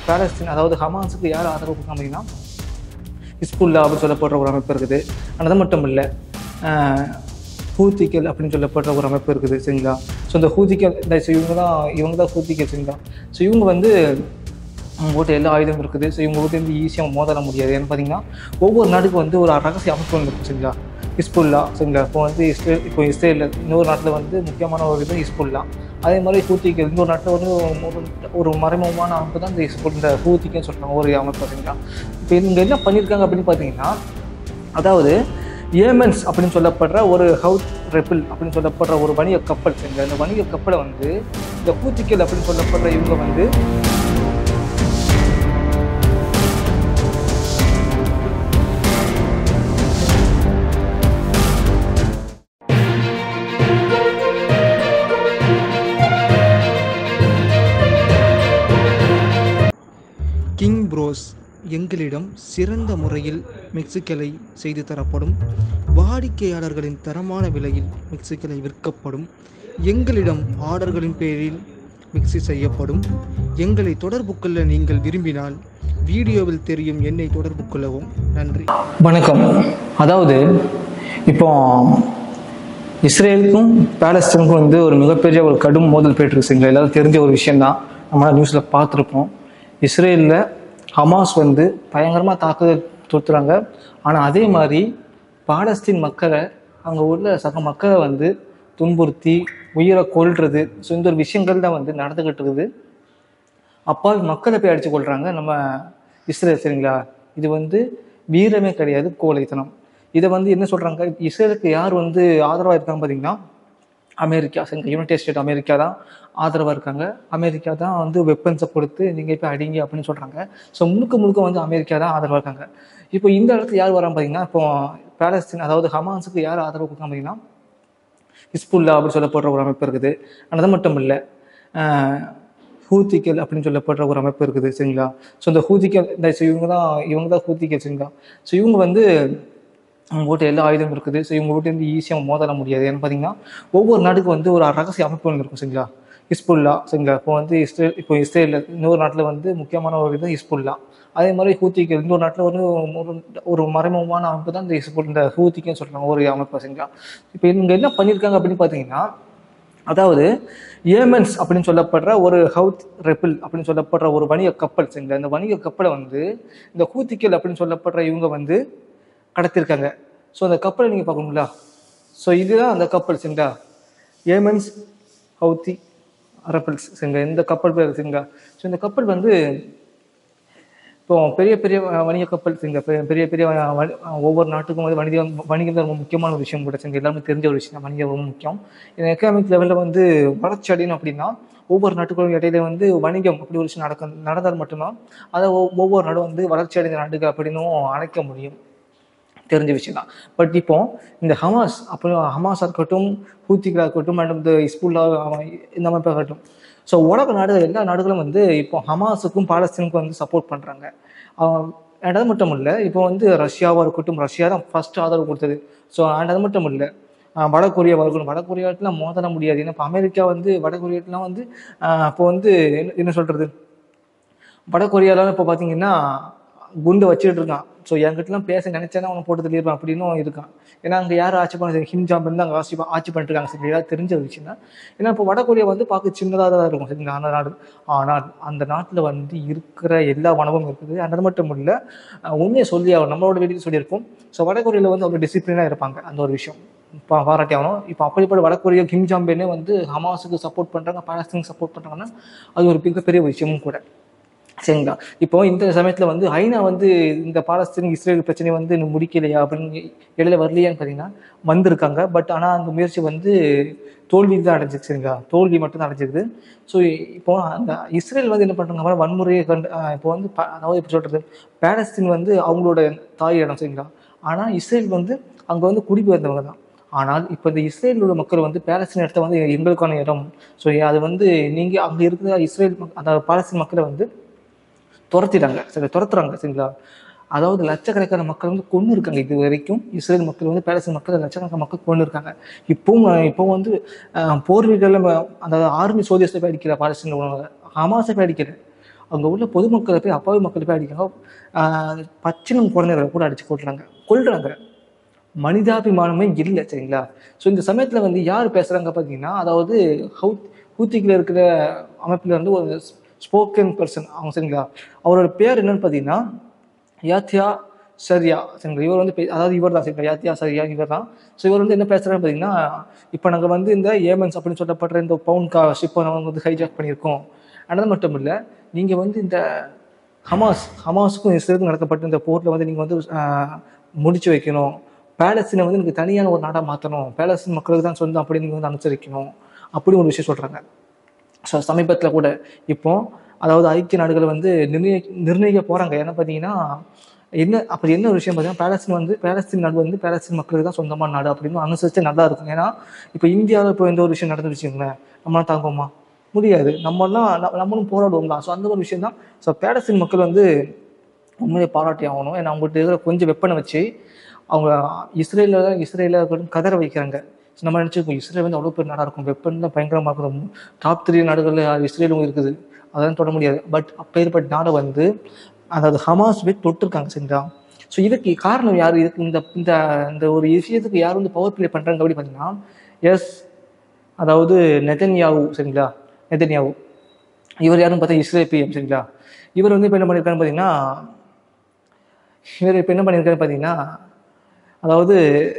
பாலஸ்தீன் அதாவது ஹமாஸுக்கு யார் ஆதரவு கொடுக்காம அப்படின்னா ஹிஸ்புல்லா அப்படின்னு சொல்லப்படுற ஒரு அமைப்பு இருக்குது ஆனால் அது மட்டும் இல்லை ஹூத்திகள் அப்படின்னு சொல்லப்படுற ஒரு அமைப்பு இருக்குது சரிங்களா ஸோ இந்த ஹூத்திகள் இந்த so இவங்க தான் இவங்க தான் ஹூத்திகள் சரிங்களா ஸோ இவங்க வந்து அவங்க கிட்ட எல்லா ஆயுதம் இருக்குது ஸோ இவங்க கிட்ட வந்து ஈஸியாக மோதல முடியாது ஏன்னு பார்த்தீங்கன்னா ஒவ்வொரு நாட்டுக்கும் வந்து ஒரு ரகசிய அமைப்பு ஒன்று இருக்கும் சரிங்களா ஹிஸ்புல்லா சரிங்களா இப்போ வந்து இஸ்ரேல் இப்போ இஸ்ரேலில் இன்னொரு நாட்டில் வந்து முக்கியமான ஒரு இது ஹிஸ்புல்லா அதே மாதிரி ஹூத்திகள் இன்னொரு நாட்டில் வந்து ஒரு ஒரு மறைமுகமான அமைப்பு தான் இந்த ஹிஸ்புல் இந்த ஹூத்திக்குன்னு சொல்கிறாங்க ஒரு அமைப்பு சரிங்களா இப்போ இவங்க என்ன பண்ணியிருக்காங்க அப்படின்னு பார்த்தீங்கன்னா அதாவது ஏமன்ஸ் அப்படின்னு சொல்லப்படுற ஒரு ஹவுத் ரெப்பிள் அப்படின்னு சொல்லப்படுற ஒரு வணிக கப்பல் சரிங்களா இந்த வணிக கப்பலை வந்து இந்த ஹூத்திகள் அப்படின்னு சொல்லப்படுற இவங்க வந்து கிங் ப்ரோஸ் எங்களிடம் சிறந்த முறையில் மிக்சிகளை செய்து தரப்படும் வாடிக்கையாளர்களின் தரமான விலையில் மிக்சிகளை விற்கப்படும் எங்களிடம் ஆர்டர்களின் பேரில் மிக்சி செய்யப்படும் எங்களை தொடர்பு கொள்ள நீங்கள் விரும்பினால் வீடியோவில் தெரியும் எண்ணை தொடர்பு கொள்ளவும் நன்றி வணக்கம் அதாவது இப்போ இஸ்ரேலுக்கும் பாலஸ்தீனுக்கும் வந்து ஒரு மிகப்பெரிய ஒரு கடும் மோதல் போயிட்டுருக்குங்க எல்லாரும் தெரிஞ்ச ஒரு விஷயம்தான் நம்மளால் நியூஸில் பார்த்துருப்போம் இஸ்ரேலில் ஹமாஸ் வந்து பயங்கரமாக தாக்குதல் தொடுத்துறாங்க ஆனால் அதே மாதிரி பாலஸ்தீன் மக்களை அங்கே உள்ள சக மக்களை வந்து துன்புறுத்தி உயிரை கொல்றது ஸோ இந்த ஒரு விஷயங்கள் தான் வந்து நடந்துக்கிட்டு இருக்குது அப்பாவி மக்களை போய் அடிச்சு கொள்றாங்க நம்ம இஸ்ரேல் சரிங்களா இது வந்து வீரமே கிடையாது கோழைத்தனம் இதை வந்து என்ன சொல்றாங்க இஸ்ரேலுக்கு யார் வந்து ஆதரவா இருக்காங்க பாத்தீங்கன்னா அமெரிக்கா சரிங்க யுனைடெட் ஸ்டேட் அமெரிக்கா தான் ஆதரவா இருக்காங்க அமெரிக்கா தான் வந்து வெப்பன்ஸை கொடுத்து நீங்க போய் அடிங்க அப்படின்னு சொல்றாங்க ஸோ முழுக்க முழுக்க வந்து அமெரிக்கா தான் ஆதரவா இருக்காங்க இப்போ இந்த இடத்துல யார் வராங்க பாத்தீங்கன்னா இப்போ பாலஸ்தீன் அதாவது ஹமாஸுக்கு யார் ஆதரவு கொடுக்காங்க பாத்தீங்கன்னா ஹிஸ்புல்லா அப்படின்னு சொல்லப்படுற ஒரு அமைப்பு இருக்குது ஆனால் அது மட்டும் இல்லை ஹூத்திகள் அப்படின்னு சொல்லப்படுற ஒரு அமைப்பு இருக்குது சரிங்களா ஸோ இந்த ஹூத்திகள் இந்த so இவங்க தான் இவங்க தான் ஹூத்திகள் சரிங்களா ஸோ இவங்க வந்து அவங்க கிட்ட எல்லா ஆயுதம் இருக்குது ஸோ இவங்க கிட்ட வந்து ஈஸியாக மோதல முடியாது ஏன்னு பார்த்தீங்கன்னா ஒவ்வொரு நாட்டுக்கும் வந்து ஒரு ரகசிய அமைப்பு ஒன்று இருக்கும் சரிங்களா ஹிஸ்புல்லா சரிங்களா இப்போ வந்து இஸ்ரேல் இப்போ இஸ்ரேலில் இன்னொரு நாட்டில் வந்து முக்கியமான ஒரு இது ஹிஸ்புல்லா அதே மாதிரி ஹூத்திகள் இன்னொரு நாட்டில் வந்து ஒரு ஒரு மறைமுகமான அமைப்பு தான் இந்த ஹிஸ்புல் இந்த ஹூத்திக்குன்னு சொல்கிறாங்க ஒரு அமைப்பு சரிங்களா இப்போ இவங்க என்ன பண்ணியிருக்காங்க அப்படின்னு பார்த்தீங்கன்னா அதாவது ஏமன்ஸ் அப்படின்னு சொல்லப்படுற ஒரு ஹவுத் ரெப்பிள் அப்படின்னு சொல்லப்படுற ஒரு வணிக கப்பல் சரிங்களா இந்த வணிக கப்பலை வந்து இந்த ஹூத்திக்கல் அப்படின்னு சொல்லப்படுற இவங்க வந்து கடத்திருக்காங்க ஸோ அந்த கப்பலை நீங்கள் பார்க்கணுங்களா ஸோ இதுதான் அந்த கப்பல் சரிங்களா ஏமன்ஸ் ஹவுத்தி ரெப்பிள்ஸ் சரிங்களா இந்த கப்பல் பேர் சரிங்களா ஸோ இந்த கப்பல் வந்து இப்போ பெரிய பெரிய அஹ், வணிக கப்பல் சரிங்க பெரிய பெரிய பெரிய அஹ், வணி- அஹ், ஒவ்வொரு நாட்டுக்கும் வந்து வணிகம் வணிகம் தான் ரொம்ப முக்கியமான ஒரு விஷயம் கூட சரிங்க எல்லாமே தெரிஞ்ச ஒரு விஷயம் தான் வணிகம் ரொம்ப முக்கியம் இந்த எக்கனாமிக் லெவலில் வந்து வளர்ச்சி அடையணும் அப்படின்னா ஒவ்வொரு நாட்டுக்கும் இடையில வந்து வணிகம் அப்படி ஒரு விஷயம் நடக்க நடந்தால் மட்டும்தான் அதை ஒவ்- ஒவ்வொரு நாடும் வந்து வளர்ச்சி அடைந்த நாடுகள் அப்படின்னும் அழைக்க முடியும் தெரிஞ்ச விஷயம் தான் பட் இப்போ இந்த ஹமாஸ் அப்புறம் ஹமாஸாக இருக்கட்டும் ஹூத்திகளாக இருக்கட்டும் அண்ட் இந்த இஸ்புல்லா இந்த அமைப்பாக இருக்கட்டும் ஸோ உலக நாடுகள் எல்லா நாடுகளும் வந்து இப்போ ஹமாஸுக்கும் பாலஸ்தீனுக்கும் வந்து சப்போர்ட் பண்ணுறாங்க அது மட்டும் இல்லை இப்போ வந்து ரஷ்யாவாக இருக்கட்டும் ரஷ்யா தான் ஃபர்ஸ்ட் ஆதரவு கொடுத்தது ஸோ அண்ட் அது மட்டும் இல்லை ஆஹ் வட கொரியாவாக இருக்கட்டும் வட கொரியாட்டெலாம் மோதல முடியாது ஏன்னா இப்போ அமெரிக்கா வந்து வட கொரியாட்டெலாம் வந்து ஆஹ் இப்போ வந்து என்ன என்ன சொல்கிறது வட கொரியாலாம் இப்போ பார்த்தீங்கன்னா குண்டு வச்சுட்டு இருக்கான் ஸோ என்கிட்டலாம் பேச நினைச்சேன்னா அவனை போட்டு தள்ளிடுவான் அப்படின்னும் இருக்கான் ஏன்னா அங்கே யார் ஆட்சி பண்ண ஹிம் ஜாம்பன் தான் அங்கே ஆட்சி ப- ஆட்சி பண்ணிட்டு இருக்காங்க சரி ஏதாவது தெரிஞ்ச ஒரு விஷயம் தான் ஏன்னா இப்போ வட கொரியா வந்து பார்க்க சின்னதாக தான் இருக்கும் சரிங்களா அந்த நாடு ஆனால் அந்த நாட்டில் வந்து இருக்கிற எல்லா வனமும் இருக்குது அது மட்டும் இல்லை உண்மையை சொல்லி ஆகணும் நம்மளோட வீட்டுக்கு சொல்லியிருப்போம் ஸோ வட கொரியாவில் வந்து அவ்வளோ டிசிப்ளினாக இருப்பாங்க அந்த ஒரு விஷயம் இப்போ பாராட்டி ஆகணும் இப்போ அப்படிப்பட்ட வடகொரியா கிம் ஜாம்பேனே வந்து ஹமாஸுக்கு சப்போர்ட் பண்ணுறாங்க பாலஸ்தீனுக்கு சப்போர்ட் பண்ணுறாங்கன்னா அது ஒரு மிகப்பெரிய விஷயமும் கூட சரிங்களா இப்போ இந்த சமயத்தில் வந்து ஐநா வந்து இந்த பாலஸ்தீன் இஸ்ரேல் பிரச்சனை வந்து இன்னும் முடிக்கலையா அப்படின்னு இடையில வரலையான்னு பார்த்தீங்கன்னா வந்திருக்காங்க பட் ஆனால் அந்த முயற்சி வந்து தோல்வி தான் அடைஞ்சிருக்கு சரிங்களா தோல்வி மட்டும் தான் அடைஞ்சிருக்குது ஸோ இப்போ அந்த இஸ்ரேல் வந்து என்ன பண்ணுறாங்க வன்முறையை கண்டு ஆஹ் இப்போ வந்து ப- அதாவது எப்படி சொல்கிறது பாலஸ்தீன் வந்து அவங்களோட தாய் இடம் சரிங்களா ஆனால் இஸ்ரேல் வந்து அங்கே வந்து குடிபெயர்ந்தவங்க தான் ஆனால் இப்போ இந்த இஸ்ரேலில் உள்ள மக்கள் வந்து பாலஸ்தீன் இடத்த வந்து எங்களுக்கான இடம் ஸோ அது வந்து நீங்கள் அங்கே இருக்கிற இஸ்ரேல் மக்- அந்த பாலஸ்தீன் மக்களை வந்து துரத்திட்டாங்க சரி துரத்துறாங்க சரிங்களா அதாவது லட்சக்கணக்கான மக்கள் வந்து கொண்டு இருக்காங்க இது வரைக்கும் இஸ்ரேல் மக்கள் வந்து பாலஸ்தீன் மக்கள் லட்சக்கணக்கான மக்கள் கொண்டு இருக்காங்க இப்பவும் அஹ், இப்பவும் வந்து அஹ், போர் வீடுகளில் அதாவது ஆர்மி சோல்ஜர்ஸை போய் அடிக்கிற பாலஸ்தீன் ஹமாஸை போய் அடிக்கல அங்கே உள்ள பொதுமக்களை போய் அப்பாவி மக்களை போய் அடிக்காங்க ஆஹ் பச்சினம் குழந்தைகளை கூட அடிச்சு கொள்றாங்க கொல்றாங்க மனிதாபிமானமே இல்லை சரிங்களா ஸோ இந்த சமயத்தில் வந்து யார் பேசுகிறாங்க பார்த்தீங்கன்னா அதாவது ஹவுத் ஹூத்திக்கில் இருக்கிற அமைப்பில் இருந்து ஒரு ஸ்போக்கன் பர்சன் அவங்க சரிங்களா அவரோட பேர் என்னன்னு பார்த்தீங்கன்னா யாத்தியா சரியா சரிங்களா இவர் வந்து பே- அதாவது இவர் தான் சரிங்களா யாத்தியா சரியா இவர் தான் ஸோ இவர் வந்து என்ன பேசுகிறாரு பார்த்தீங்கன்னா இப்போ நாங்கள் வந்து இந்த ஏமன்ஸ் அப்படின்னு சொல்லப்படுற இந்த பவுன் கா ஷிப்பை நாங்கள் வந்து ஹைஜாக் பண்ணியிருக்கோம் அது மட்டும் இல்லை நீங்கள் வந்து இந்த ஹமாஸ் ஹமாஸுக்கும் இஸ்ரேலுக்கும் நடத்தப்பட்ட இந்த போரில் வந்து நீங்கள் வந்து ஆஹ், முடிச்சு வைக்கணும் பேலஸ்தீனை வந்து எனக்கு தனியான ஒரு நாடாக மாற்றணும் பேலஸ்தீன் மக்களுக்கு தான் சொந்தம் அப்படி நீங்கள் வந்து அனுசரிக்கணும் அப்படி ஒரு விஷயம் சொல்கிறாங்க ஸோ சமீபத்தில் கூட இப்போ அதாவது ஐக்கிய நாடுகள் வந்து நிர்ணய நிர்ணயிக்க போகிறாங்க ஏன்னா பார்த்தீங்கன்னா என்ன அப்படி என்ன ஒரு விஷயம் பார்த்தீங்கன்னா பேலஸ்தீன் வந்து பேலஸ்தீன் நாடு வந்து பேலஸ்தீன் மக்களுக்கு தான் சொந்தமான நாடு அப்படின்னு அனுசரித்து நல்லா இருக்கும் ஏன்னா இப்போ இந்தியாவில் இப்போ எந்த ஒரு விஷயம் நடந்து வச்சுக்கோங்களேன் நம்மளாம் தாங்குவோமா முடியாது நம்மளாம் ந- நம்மளும் போராடுவோம் தான் ஸோ அந்த ஒரு விஷயம் தான் ஸோ பேலஸ்தீன் மக்கள் வந்து உண்மையை பாராட்டி ஆகணும் ஏன்னா அவங்கள்ட்ட இருக்கிற கொஞ்சம் வெப்பனை வச்சு அவங்க இஸ்ரேலில் இஸ்ரேலில் இருக்கட்டும் கதற வைக்கிறாங்க So நம்ம நினச்சிருக்கோம் இஸ்ரேல் வந்து அவ்வளோ பெரிய நாடாக இருக்கும் வெப்பன் தான் பயங்கரமாக இருக்கும் டாப் த்ரீ நாடுகளில் இஸ்ரேலும் இருக்குது அதெல்லாம் தொட முடியாது பட் அப்பேற்பட்ட நாடை வந்து அதாவது ஹமாஸ் போய் தொட்டிருக்காங்க சரிங்களா ஸோ இதுக்கு காரணம் யார் இதுக்கு இந்த இந்த இந்த ஒரு விஷயத்துக்கு யார் வந்து பவர் ப்ளே பண்ணுறாங்க அப்படி பார்த்தீங்கன்னா எஸ் அதாவது நெதன்யாவு சரிங்களா நெதன்யாவு இவர் யாருன்னு பார்த்தா இஸ்ரேல் பிஎம் சரிங்களா இவர் வந்து இப்போ என்ன பண்ணியிருக்காருன்னு பார்த்தீங்கன்னா இவர் இப்போ என்ன பண்ணியிருக்காரு பார்த்தீங்கன்னா அதாவது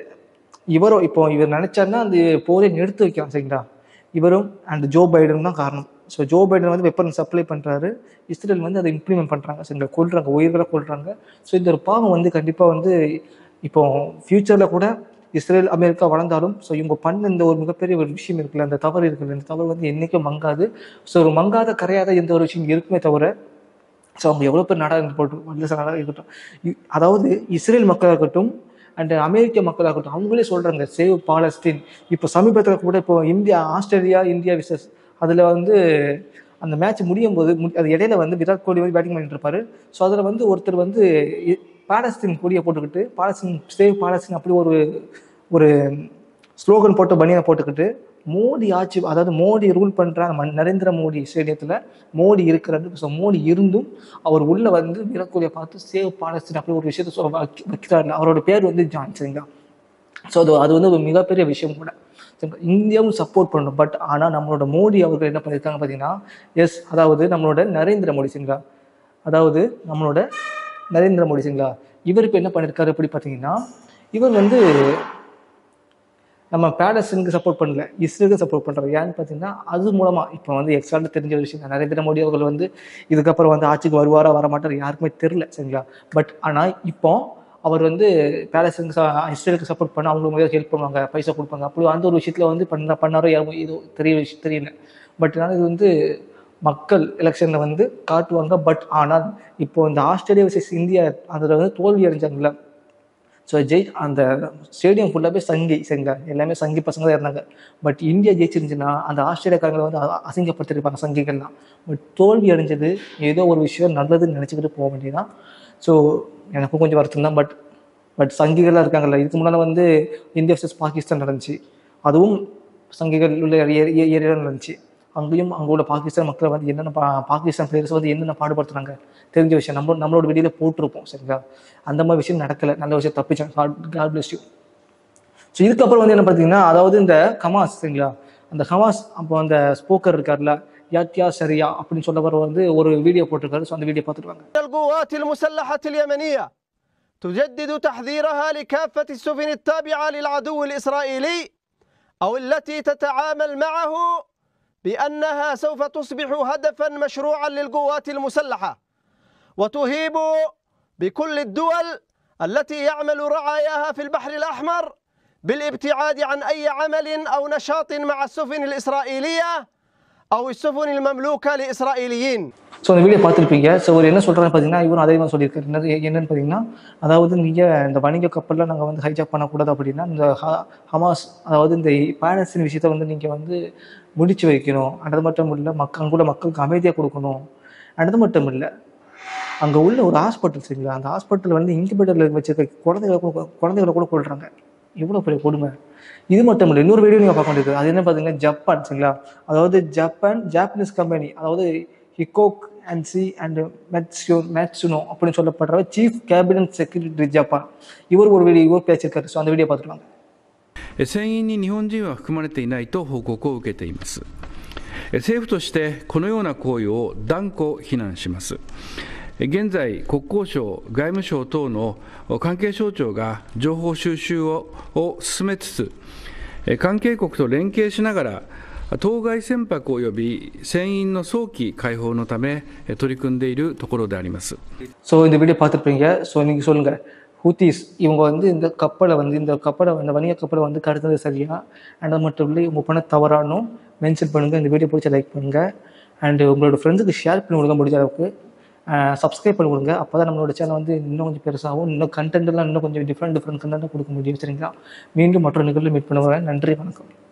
இவரும் இப்போ இவர் நினைச்சாருன்னா அந்த போரை நிறுத்தி வைக்கலாம் சரிங்களா இவரும் அண்ட் ஜோ பைடன் தான் காரணம் ஸோ ஜோ பைடன் வந்து வெப்பன் சப்ளை பண்ணுறாரு இஸ்ரேல் வந்து அதை இம்ப்ளிமெண்ட் பண்ணுறாங்க சரிங்களா கொள்றாங்க உயிர்களை கொள்றாங்க ஸோ இந்த ஒரு பாவம் வந்து கண்டிப்பாக வந்து இப்போ ஃப்யூச்சரில் கூட இஸ்ரேல் அமெரிக்கா வளர்ந்தாலும் ஸோ இவங்க பண்ண இந்த ஒரு மிகப்பெரிய ஒரு விஷயம் இருக்குல்ல அந்த தவறு இருக்குல்ல இந்த தவறு வந்து என்றைக்கும் மங்காது ஸோ ஒரு மங்காத கரையாத எந்த ஒரு விஷயம் இருக்குமே தவிர ஸோ அவங்க எவ்வளோ பேர் நாடாக இருந்து போட்டு வல்லரசு நாடாக இருக்கட்டும் இ- அதாவது இஸ்ரேல் மக்களாக இருக்கட்டும் அண்ட் அமெரிக்க மக்களாக இருக்கட்டும் அவங்களே சொல்கிறாங்க சேவ் பாலஸ்தீன் இப்போ சமீபத்தில் கூட இப்போ இந்தியா ஆஸ்திரேலியா இந்தியா விசஸ் அதில் வந்து அந்த மேட்ச் முடியும் போது மு- அது இடையில வந்து விராட் கோலி வந்து பேட்டிங் பண்ணிட்டு இருப்பாரு ஸோ அதில் வந்து ஒருத்தர் வந்து இ- பாலஸ்தீன் கொடியை போட்டுக்கிட்டு பாலஸ்தீன் சேவ் பாலஸ்தீன் அப்படி ஒரு ஒரு ஸ்லோகன் போட்ட பனியனை போட்டுக்கிட்டு மோடி ஆட்சி அதாவது மோடி ரூல் பண்ற அந்த மன்- நரேந்திர மோடி ஸ்டேடியத்தில் மோடி இருக்கிறாரு ஸோ மோடி இருந்தும் அவர் உள்ள வந்து விராட் கோலியை பார்த்து சேவ் பாலஸ்தீன் அப்படி ஒரு விஷயத்த சொ- வைக்க- வைக்கிறாரு அவரோட பேர் வந்து ஜான் சரிங்களா ஸோ அது அது வந்து ஒரு மிகப்பெரிய விஷயம் கூட சரிங்களா? இந்தியாவும் சப்போர்ட் பண்ணணும் பட் ஆனால் நம்மளோட மோடி அவர்கள் என்ன பண்ணியிருக்காங்க பார்த்தீங்கன்னா எஸ் அதாவது நம்மளோட நரேந்திர மோடி சரிங்களா அதாவது நம்மளோட நரேந்திர மோடி சரிங்களா இவர் இப்போ என்ன பண்ணியிருக்காரு எப்படி பார்த்தீங்கன்னா இவர் வந்து நம்ம பேலஸ்தீனுக்கு சப்போர்ட் பண்ணல இஸ்ரேலுக்கு சப்போர்ட் பண்ணுறாரு ஏன்னு பார்த்தீங்கன்னா அது மூலமாக இப்போ வந்து எக்ஸ்ட்ரா தெரிஞ்ச ஒரு விஷயம் தான். நரேந்திர மோடி அவர்கள் வந்து இதுக்கப்புறம் வந்து ஆட்சிக்கு வருவாரா வர மாட்டார் யாருக்குமே தெரில சரிங்களா பட் ஆனால் இப்போ அவர் வந்து பேலஸ்தீனுக்கு ச- இஸ்ரேலுக்கு சப்போர்ட் பண்ண அவங்களுக்கு முதல்ல ஹெல்ப் பண்ணுவாங்க பைசா கொடுப்பாங்க அப்படி அந்த ஒரு விஷயத்தில் வந்து பண்ண பண்ணாரோ யாரும் இது தெரிய விஷயம் தெரியல பட் ஆனால் இது வந்து மக்கள் எலெக்ஷனில் வந்து காட்டுவாங்க பட் ஆனால் இப்போ இந்த ஆஸ்திரேலியா வர்சஸ் இந்தியா அதில் வந்து தோல்வி அடைஞ்சாங்கல்ல ஸோ ஜெய் அந்த ஸ்டேடியம் ஃபுல்லாகவே சங்கி சரிங்களா எல்லாமே சங்கி பசங்க தான் இருந்தாங்க பட் இந்தியா ஜெயிச்சிருந்துச்சுன்னா அந்த ஆஸ்திரேலியாக்காரங்களை வந்து அ- அசிங்கப்படுத்திருப்பாங்க சங்கிகள்லாம் பட் தோல்வி அடைஞ்சது ஏதோ ஒரு விஷயம் நல்லதுன்னு நினச்சிக்கிட்டு போக வேண்டியதான் ஸோ எனக்கும் கொஞ்சம் வருத்தம் தான் பட் பட் சங்கிகள்லாம் இருக்காங்கல்ல இதுக்கு முன்னால் வந்து இந்தியா vs பாகிஸ்தான் நடந்துச்சு அதுவும் சங்கிகள் உள்ள ஏரியாவில் நடந்துச்சு அங்கேயும் அங்கே உள்ள பாகிஸ்தான் மக்களை வந்து என்னென்ன பா பாகிஸ்தான் பிளேயர்ஸ் வந்து என்னென்ன பாடுபடுத்துறாங்க தெரிஞ்ச விஷயம் நம்ம நம்மளோட வெளியில் போட்டிருப்போம் சரிங்களா அந்த மாதிரி விஷயம் நடக்கலை நல்ல விஷயம் தப்பிச்சாங்க காட் பிளஸ் யூ ஸோ இதுக்கப்புறம் வந்து என்ன பார்த்தீங்கன்னா அதாவது இந்த கமாஸ் சரிங்களா அந்த ஹமாஸ் அப்போ அந்த ஸ்போக்கர் இருக்கார்ல யாத்யா சரியா அப்படின்னு சொல்லவர் வந்து ஒரு வீடியோ போட்டிருக்காரு ஸோ அந்த வீடியோ பார்த்துட்டு வாங்க القوات المسلحة اليمنية تجدد تحذيرها لكافة السفن التابعة للعدو الإسرائيلي أو التي تتعامل معه بأنها سوف تصبح هدفا مشروعا للقوات المسلحة وتهيب بكل الدول التي يعمل رعاياها في البحر الأحمر بالابتعاد عن أي عمل أو نشاط مع السفن الإسرائيلية أو السفن المملوكة لإسرائيليين ஸோ அந்த வீடியோ பார்த்துருப்பீங்க ஸோ அவர் என்ன சொல்கிறாரு பார்த்தீங்கன்னா இவரும் அதே மாதிரி சொல்லியிருக்காரு என்னது என்னன்னு பார்த்தீங்கன்னா அதாவது நீங்கள் இந்த வணிக கப்பலில் நாங்கள் வந்து ஹைஜாக் பண்ணக்கூடாது அப்படின்னா இந்த ஹ- ஹமாஸ் அதாவது இந்த பாலஸ்தீன் விஷயத்தை வந்து நீங்கள் வந்து முடிச்சு வைக்கணும் அது மட்டும் இல்லை மக்க அங்குள்ள மக்களுக்கு அமைதியாக கொடுக்கணும் அது மட்டும் இல்லை அங்கே உள்ள ஒரு ஹாஸ்பிட்டல் சரிங்களா அந்த ஹாஸ்பிட்டல் வந்து இன்குபேட்டரில் வச்சிருக்க குழந்தைகளை கூட குழந்தைகளை கூட கொள்றாங்க இவ்வளோ பெரிய கொடுமை இது மட்டும் இல்லை இன்னொரு வீடியோ நீங்கள் பார்க்க வேண்டியது அது என்ன பார்த்தீங்கன்னா ஜப்பான் சரிங்களா அதாவது ஜப்பான் ஜாப்பனீஸ் கம்பெனி அதாவது ஹிக்கோக் அண்ட் சி அண்ட் மெட்ஸ்யூ மேட்சுனோ அப்படின்னு சொல்லப்படுற சீஃப் கேபினட் செக்ரட்டரி ஜப்பான் இவர் ஒரு வீடியோ இவர் பேசியிருக்காரு ஸோ அந்த வீடியோ பார்த்துருவாங்க 船員に日本人は含まれていないと報告を受けています政府としてこのような行為を断固非難します現在、国交省、外務省等の関係省庁が情報収集をを進めつつ、関係国と連携しながら、当該船舶及び船員の早期解放のため取り組んでいるところであります。 ஸோ இந்த வீடியோ பார்த்துருப்பீங்க ஸோ நீங்கள் சொல்லுங்கள் ஹூத்திஸ் இவங்க வந்து இந்த கப்பலை வந்து இந்த கப்பலை இந்த வணிக கப்பலை வந்து கடத்தது சரியா அண்ட் அது மட்டும் இல்லை இவங்க பண்ண தவறானும் மென்ஷன் பண்ணுங்கள் இந்த வீடியோ பிடிச்ச லைக் பண்ணுங்கள் அண்ட் உங்களோட ஃப்ரெண்ட்ஸுக்கு ஷேர் பண்ணி கொடுங்க முடிஞ்ச அளவுக்கு சப்ஸ்கிரைப் பண்ணி கொடுங்க அப்போ தான் நம்மளோட சேனல் வந்து இன்னும் கொஞ்சம் பெருசாகும் இன்னும் கண்டென்ட்லாம் இன்னும் கொஞ்சம் டிஃப்ரெண்ட் டிஃப்ரெண்ட் கண்டென்ட் கொடுக்க முடியும் சரிங்களா மீண்டும் மற்றொரு நிகழ்வு மீட் பண்ணுவேன் நன்றி வணக்கம்